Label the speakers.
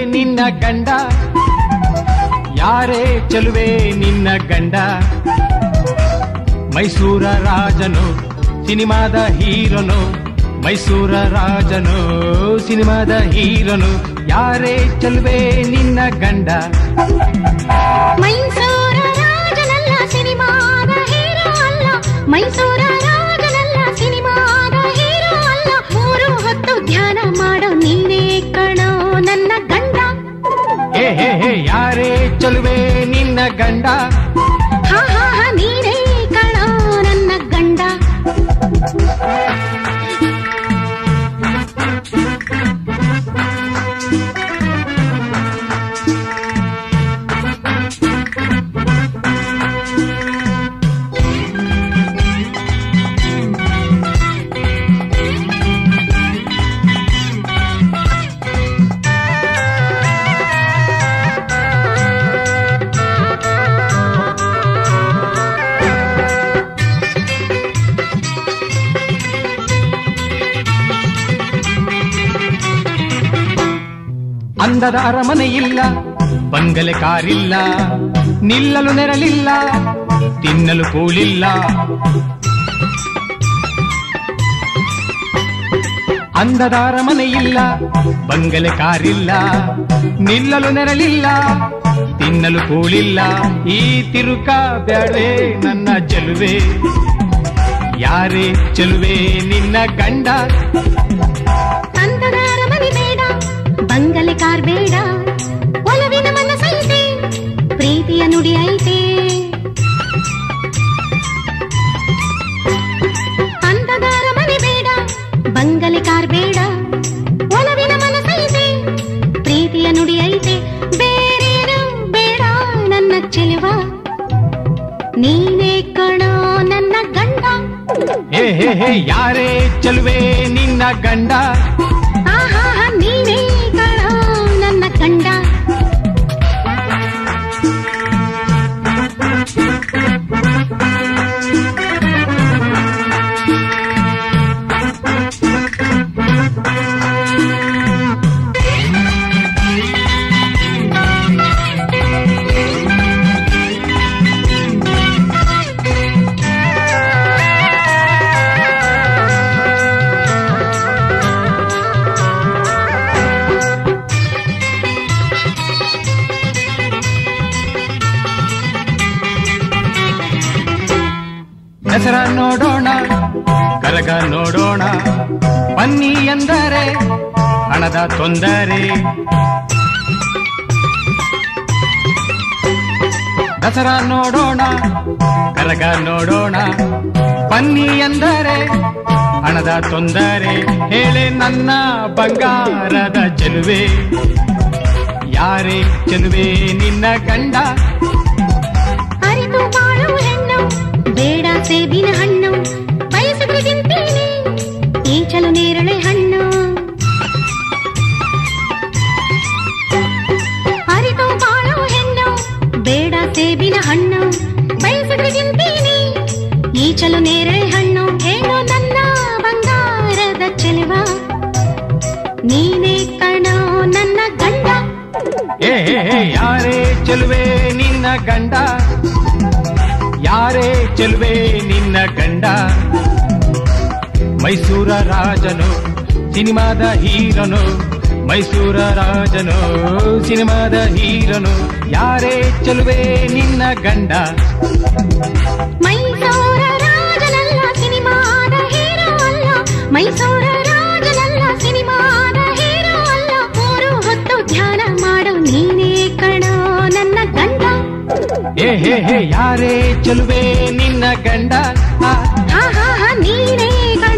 Speaker 1: ನಿನ್ನ ಗಂಡ ಯಾರೇ ಚೆಲುವೆ ನಿನ್ನ ಗಂಡ ಮೈಸೂರ ರಾಜನು ಸಿನಿಮಾದ ಹೀರೋನು ಮೈಸೂರ ರಾಜನು ಸಿನಿಮಾದ ಹೀರೋನು ಯಾರೇ ಚೆಲುವೆ ನಿನ್ನ ಗಂಡ
Speaker 2: ಮೈಸೂರ ರಾಜನಲ್ಲ ಸಿನಿಮಾದ ಹೀರೋ ಅಲ್ಲ ಮೈಸೂರ ರಾಜನಲ್ಲ ಸಿನಿಮಾದ ಹೀರೋ ಅಲ್ಲ ಮೂರು ಹೊತ್ತು ಧ್ಯಾನ ಮಾಡೋ ನೀನೇ ಕಣೋ ನನ್ನ ಗಂಡ
Speaker 1: ಹೇ ಹೇ ಹೇ ಯಾರೇ ಚೆಲುವೆ ನಿನ್ನ ಗಂಡ
Speaker 2: ಹಾ ಹಾ ಹಾ ನೀನೇ ಕಣೋ ನನ್ನ ಗಂಡ
Speaker 1: ಅಂದದ ಅರಮನೆ ಇಲ್ಲ ಬಂಗಲೆ ಕಾರಿಲ್ಲ ನಿಲ್ಲಲು ನೆರಳಿಲ್ಲ ತಿನ್ನಲು ಕೂಲಿಲ್ಲ ಅಂದದ ಅರಮನೆ ಇಲ್ಲ ಬಂಗಲೆ ಕಾರಿಲ್ಲ ನಿಲ್ಲಲು ನೆರಳಿಲ್ಲ ತಿನ್ನಲು ಕೂಲಿಲ್ಲ ಈ ತಿರುಕ ಬ್ಯಾಡ್ವೆ ನನ್ನ ಚೆಲುವೆ ಯಾರೇ ಚೆಲುವೆ ನಿನ್ನ ಗಂಡ
Speaker 2: ಅಂದದ ಅರಮನೆ ಬೇಡ ಬಂಗಲೆ ಕಾರ್ ಬೇಡ ಒಲವಿನ ಮನಸ್ಸೈತೆ ಪ್ರೀತಿಯ ನುಡಿ ಐತೆ ಅಂದದ ಅರಮನೆ ಬೇಡ ಬಂಗಲೆ ಕಾರ್ ಬೇಡ ಒಲವಿನ ಮನಸ್ಸೈತೆ ಪ್ರೀತಿಯ ನುಡಿ ಐತೆ ಬೇರೇನು ಬೇಡ ನನ್ನ ಚೆಲುವ ನೀನೇ ಕಣೋ ನನ್ನ ಗಂಡ
Speaker 1: ಹೇ ಹೇ ಹೇ ಯಾರೇ ಚೆಲುವೆ ನಿನ್ನ ಗಂಡ
Speaker 2: ಆಹಾ ನೀನೇ ಕಣೋ ನನ್ನ ಗಂಡ
Speaker 1: ಹೆಸರ ನೋಡೋಣ ಕರಗ ನೋಡೋಣ ಬನ್ನಿ ಎಂದರೆ ಹಣದ ತೊಂದರೆ ದಸರಾ ನೋಡೋಣ ಕರಗ ನೋಡೋಣ ಬನ್ನಿ ಎಂದರೆ ಹಣದ ತೊಂದರೆ ಹೇಳೆ ನನ್ನ ಬಂಗಾರದ ಚೆಲುವೆ ಯಾರೇ ಚೆಲುವೆ ನಿನ್ನ ಗಂಡ
Speaker 2: ಅರಿತು ಬಾಳು ಹೆಣ್ಣು ಬೇಡ ಸೇಬಿನ ಹಣ್ಣು ಬಯಸಿದ್ರೆ ತಿಂತೀನಿ ಈಚಲು ನೇರಳೆ ಹಣ್ಣು ಅರಿತು ಬಾಳು ಹೆಣ್ಣು ಬೇಡ ಸೇಬಿನ ಹಣ್ಣು ಬಯಸಿದ್ರೆ ತಿಂತೀನಿ ಈಚಲು ನೇರಳೆ ಹಣ್ಣು ಹೇಳು ನನ್ನ ಬಂಗಾರದ ಚೆಲುವ ನೀನೇ ಕಣೋ ನನ್ನ ಗಂಡ
Speaker 1: ಏ ಹೇ, ಹೇ, ಯಾರೇ ಚೆಲುವೆ ನಿನ್ನ ಗಂಡ ಯಾರೇ ಚೆಲುವೆ ನಿನ್ನ ಗಂಡ ಮೈಸೂರ ರಾಜನು ಸಿನಿಮಾದ ಹೀರನು ಮೈಸೂರ ರಾಜನು ಸಿನಿಮಾದ ಹೀರನು ಯಾರೇ ಚೆಲುವೆ ನಿನ್ನ ಗಂಡ
Speaker 2: ಮೈಸೂರ ರಾಜನಲ್ಲ ಸಿನಿಮಾದ ಹೀರೋ ಅಲ್ಲ ಮೈಸೂರ ರಾಜನಲ್ಲ ಸಿನಿಮಾದ ಹೀರೋ ಅಲ್ಲ ಮೂರು ಹೊತ್ತು ಧ್ಯಾನ ಮಾಡು ನೀನೇ ಕಣೋ ನನ್ನ ಗಂಡ
Speaker 1: ಏ ಹೇ ಹೇ ಯಾರೇ ಚೆಲುವೆ ನಿನ್ನ ಗಂಡ ಆ,
Speaker 2: ಹಾ ಹಾ ಹಾ ನೀನೇ ಕಣೋ